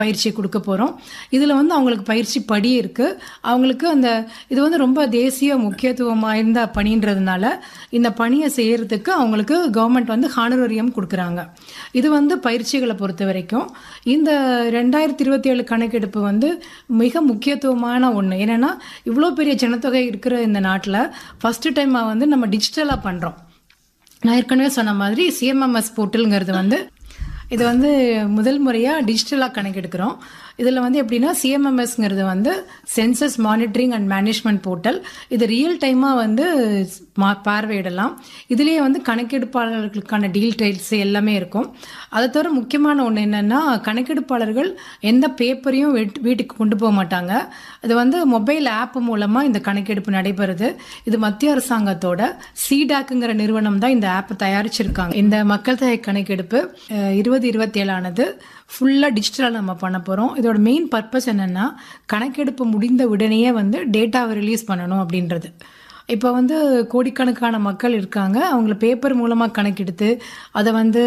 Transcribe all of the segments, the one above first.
பயிற்சி கொடுக்க போகிறோம் இதில் வந்து அவங்களுக்கு பயிற்சி படி இருக்குது அவங்களுக்கு அந்த இது வந்து ரொம்ப தேசிய முக்கியத்துவம் வாய்ந்த பணின்றதுனால இந்த பணியை செய்யறதுக்கு அவங்களுக்கு கவர்மெண்ட் வந்து ஹானரோரியம் கொடுக்குறாங்க இது வந்து பயிற்சிகளை பொறுத்த வரைக்கும் இந்த ரெண்டாயிரத்தி இருபத்தி ஏழு கணக்கெடுப்பு வந்து மிக முக்கியத்துவமான ஒன்று என்னென்னா இவ்வளோ பெரிய ஜனத்தொகை இருக்கிற இந்த நாட்டில் ஃபஸ்ட்டு டைமாக வந்து நம்ம டிஜிட்டலாக பண்ணுறோம் நான் ஏற்கனவே சொன்ன மாதிரி சிஎம்எம்எஸ் போர்ட்டலுங்கிறது வந்து இது வந்து முதல் முறையாக டிஜிட்டலாக கணக்கெடுக்கிறோம் இதில் வந்து எப்படின்னா சிஎம்எம்எஸ்ங்கிறது வந்து census monitoring and management portal இது ரியல் டைமாக வந்து மா- பார்வையிடலாம் இதுலேயே வந்து கணக்கெடுப்பாளர்களுக்கான டீடைல்ஸ் எல்லாமே இருக்கும் அதை தவிர முக்கியமான ஒன்று என்னென்னா கணக்கெடுப்பாளர்கள் எந்த பேப்பரையும் வீட்டுக்கு கொண்டு போக மாட்டாங்க இது வந்து மொபைல் ஆப் மூலமாக இந்த கணக்கெடுப்பு நடைபெறுது இது மத்திய அரசாங்கத்தோட சிடாக்குங்கிற நிறுவனம் தான் இந்த ஆப் தயாரிச்சிருக்காங்க இந்த மக்கள் தொகை கணக்கெடுப்பு அஹ், இருபது இருபத்தி ஏழானது ஃபுல்லாக டிஜிட்டலாக நம்ம பண்ண போகிறோம் இதோட மெயின் பர்பஸ் என்னென்னா கணக்கெடுப்பு முடிந்த உடனேயே வந்து டேட்டாவை ரிலீஸ் பண்ணணும் அப்படின்றது இப்போ வந்து கோடிக்கணக்கான மக்கள் இருக்காங்க அவங்கள பேப்பர் மூலமாக கணக்கெடுத்து அதை வந்து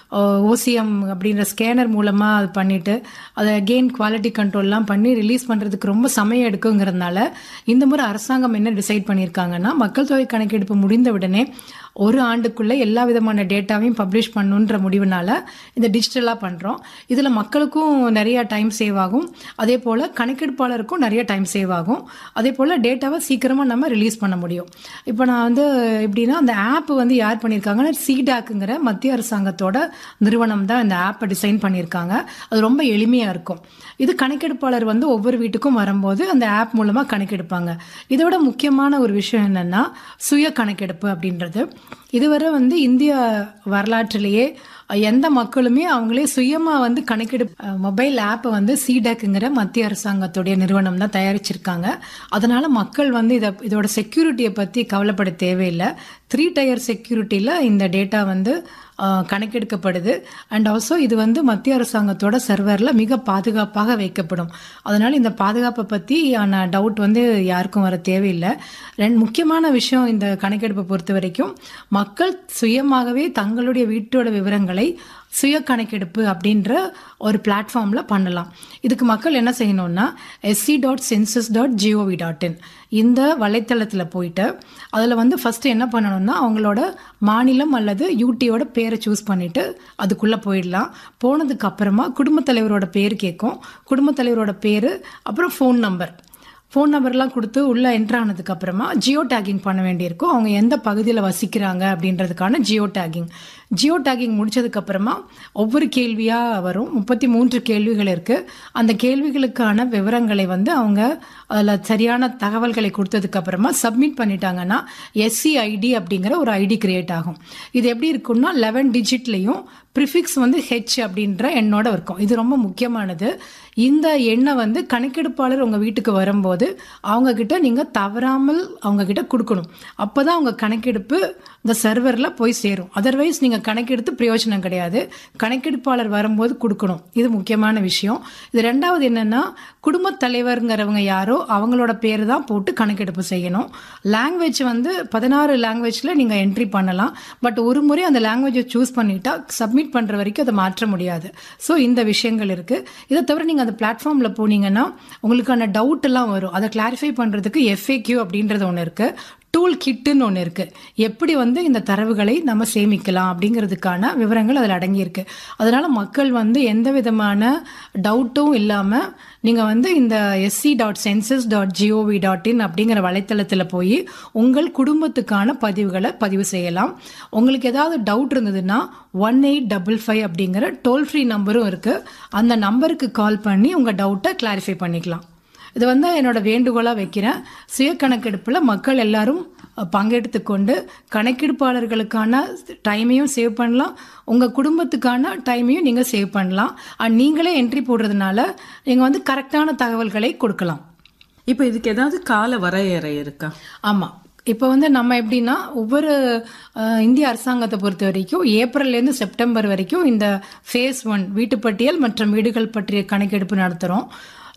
ஓசிஎம் அப்படின்ற ஸ்கேனர் மூலமாக அது பண்ணிவிட்டு அதை அகெயின் குவாலிட்டி கண்ட்ரோல்லாம் பண்ணி ரிலீஸ் பண்ணுறதுக்கு ரொம்ப சமயம் எடுக்குங்கிறதுனால இந்த முறை அரசாங்கம் என்ன டிசைட் பண்ணியிருக்காங்கன்னா மக்கள் தொகை கணக்கெடுப்பு முடிந்த உடனே ஒரு ஆண்டுக்குள்ளே எல்லா விதமான டேட்டாவையும் பப்ளிஷ் பண்ணுன்ற முடிவுனால இந்த டிஜிட்டலாக பண்ணுறோம் இதில் மக்களுக்கும் நிறைய டைம் சேவ் ஆகும் அதே போல் கணக்கெடுப்பாளருக்கும் நிறைய டைம் சேவ் ஆகும் அதே போல் டேட்டாவை சீக்கிரமாக நம்ம ரிலீஸ் பண்ண முடியும் இப்போ நான் வந்து எப்படின்னா அந்த ஆப் வந்து யார் பண்ணியிருக்காங்கன்னா சிடாக்குங்கிற மத்திய அரசாங்கத்தோட நிறுவனம் தான் இந்த ஆப்பை டிசைன் பண்ணியிருக்காங்க அது ரொம்ப எளிமையாக இருக்கும் இது கணக்கெடுப்பாளர் வந்து ஒவ்வொரு வீட்டுக்கும் வரும்போது அந்த ஆப் மூலமாக கணக்கெடுப்பாங்க இதோட முக்கியமான ஒரு விஷயம் என்னன்னா சுய கணக்கெடுப்பு அப்படின்றது இதுவரை வந்து இந்திய வரலாற்றிலேயே எந்த மக்களுமே அவங்களே சுயமா வந்து கணக்கெடுப்பு மொபைல் ஆப்பை வந்து சிடெக்குங்கிற மத்திய அரசாங்கத்துடைய நிறுவனம் தான் தயாரிச்சிருக்காங்க அதனால மக்கள் வந்து இதை இதோட செக்யூரிட்டியை பத்தி கவலைப்பட தேவையில்லை த்ரீ டயர் செக்யூரிட்டியில் இந்த டேட்டா வந்து அஹ், கணக்கெடுக்கப்படுது அண்ட் ஆல்சோ இது வந்து மத்திய அரசாங்கத்தோட சர்வரில் மிக பாதுகாப்பாக வைக்கப்படும் அதனால இந்த பாதுகாப்பை பற்றியான டவுட் வந்து யாருக்கும் வர தேவையில்லை ரெண்டு முக்கியமான விஷயம் இந்த கணக்கெடுப்பை பொறுத்த வரைக்கும் மக்கள் சுயமாகவே தங்களுடைய வீட்டோட விவரங்களை சுய கணக்கெடுப்பு அப்படின்ற ஒரு பிளாட்ஃபார்மில் பண்ணலாம் இதுக்கு மக்கள் என்ன செய்யணும்னா SC dot census dot gov dot in இந்த வலைத்தளத்தில் போயிட்டு அதில் வந்து ஃபஸ்ட்டு என்ன பண்ணணும்னா அவங்களோட மாநிலம் அல்லது யூடியோட பேரை சூஸ் பண்ணிட்டு அதுக்குள்ளே போயிடலாம் போனதுக்கு அப்புறமா குடும்பத் தலைவரோட பேர் கேட்கும் குடும்பத் தலைவரோட பேர் அப்புறம் ஃபோன் நம்பர் ஃபோன் நம்பர்லாம் கொடுத்து உள்ளே என்ட்ரு ஆனதுக்கு அப்புறமா ஜியோ டேகிங் பண்ண வேண்டியிருக்கும் அவங்க எந்த பகுதியில் வசிக்கிறாங்க அப்படின்றதுக்கான ஜியோ டேகிங் ஜியோ டேகிங் முடிச்சதுக்கு அப்புறமா ஒவ்வொரு கேள்வியாக வரும் முப்பத்தி மூன்று கேள்விகள் இருக்குது அந்த கேள்விகளுக்கான விவரங்களை வந்து அவங்க அதில் சரியான தகவல்களை கொடுத்ததுக்கு அப்புறமா சப்மிட் பண்ணிட்டாங்கன்னா எஸ்சிஐடி அப்படிங்கிற ஒரு ஐடி கிரியேட் ஆகும் இது எப்படி இருக்கும்னா லெவன் டிஜிட்லேயும் ப்ரிஃபிக்ஸ் வந்து ஹெச் அப்படின்ற எண்ணோட இருக்கும் இது ரொம்ப முக்கியமானது இந்த எண்ணை வந்து கணக்கெடுப்பாளர் உங்கள் வீட்டுக்கு வரும்போது அவங்க கிட்ட நீங்கள் தவறாமல் அவங்க கிட்ட கொடுக்கணும் அப்போ தான் அவங்க கணக்கெடுப்பு இந்த சர்வரில் போய் சேரும் அதர்வைஸ் நீங்கள் கணக்கெடுத்து பிரயோஜனம் கிடையாது கணக்கெடுப்பாளர் வரும்போது கொடுக்கணும் இது முக்கியமான விஷயம் இது ரெண்டாவது என்னன்னா குடும்பத் தலைவருங்கிறவங்க யாரோ அவங்களோட பேர் தான் போட்டு கணக்கெடுப்பு செய்யணும் லாங்குவேஜ் வந்து பதினாறு லாங்குவேஜில் நீங்கள் என்ட்ரி பண்ணலாம் பட் ஒரு முறை அந்த லாங்குவேஜை சூஸ் பண்ணிட்டா சப்மிட் பண்ணுற வரைக்கும் அதை மாற்ற முடியாது ஸோ இந்த விஷயங்கள் இருக்குது இதை தவிர நீங்கள் அந்த பிளாட்ஃபார்மில் போனீங்கன்னா உங்களுக்கான டவுட் எல்லாம் வரும் அதை கிளாரிஃபை பண்ணுறதுக்கு எஃப்ஏக்யூ அப்படின்றது ஒன்று இருக்குது டூல் கிட்டுன்னு ஒன்று இருக்குது எப்படி வந்து இந்த தரவுகளை நம்ம சேமிக்கலாம் அப்படிங்கிறதுக்கான விவரங்கள் அதில் அடங்கியிருக்கு அதனால மக்கள் வந்து எந்த விதமான டவுட்டும் இல்லாமல் நீங்கள் வந்து இந்த SC dot census dot gov dot in அப்படிங்கிற வலைத்தளத்தில் போய் உங்கள் குடும்பத்துக்கான பதிவுகளை பதிவு செய்யலாம் உங்களுக்கு ஏதாவது டவுட் இருந்ததுன்னா ஒன் எயிட் டபுள் ஃபைவ் அப்படிங்கிற டோல் ஃப்ரீ நம்பரும் இருக்குது அந்த நம்பருக்கு கால் பண்ணி உங்கள் டவுட்டை கிளாரிஃபை பண்ணிக்கலாம் இது வந்து என்னோட வேண்டுகோளாக வைக்கிறேன் சுய கணக்கெடுப்பில் மக்கள் எல்லாரும் பங்கெடுத்து கொண்டு கணக்கெடுப்பாளர்களுக்கான டைமையும் சேவ் பண்ணலாம் உங்கள் குடும்பத்துக்கான டைமையும் நீங்கள் சேவ் பண்ணலாம் அண்ட் நீங்களே என்ட்ரி போடுறதுனால நீங்கள் வந்து கரெக்டான தகவல்களை கொடுக்கலாம் இப்போ இதுக்கு ஏதாவது கால வரையறை இருக்கா ஆமாம் இப்போ வந்து நம்ம எப்படின்னா ஒவ்வொரு அஹ், இந்திய அரசாங்கத்தை பொறுத்த வரைக்கும் ஏப்ரல்லேருந்து செப்டம்பர் வரைக்கும் இந்த ஃபேஸ் ஒன் வீட்டுப்பட்டியல் மற்றும் வீடுகள் பற்றிய கணக்கெடுப்பு நடத்துகிறோம்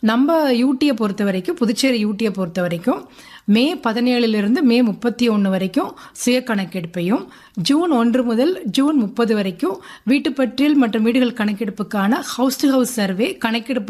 நம்ம யூடியை பொறுத்த வரைக்கும் புதுச்சேரி யூடியை பொறுத்த வரைக்கும் மே பதினேழுலேருந்து மே முப்பத்தி ஒன்று வரைக்கும் சுய கணக்கெடுப்பையும் ஜூன் ஒன்று முதல் ஜூன் முப்பது வரைக்கும் வீட்டுப்பற்றியல் மற்றும் வீடுகள் கணக்கெடுப்புக்கான ஹவுஸ் டு ஹவுஸ் சர்வே கணக்கெடுப்பு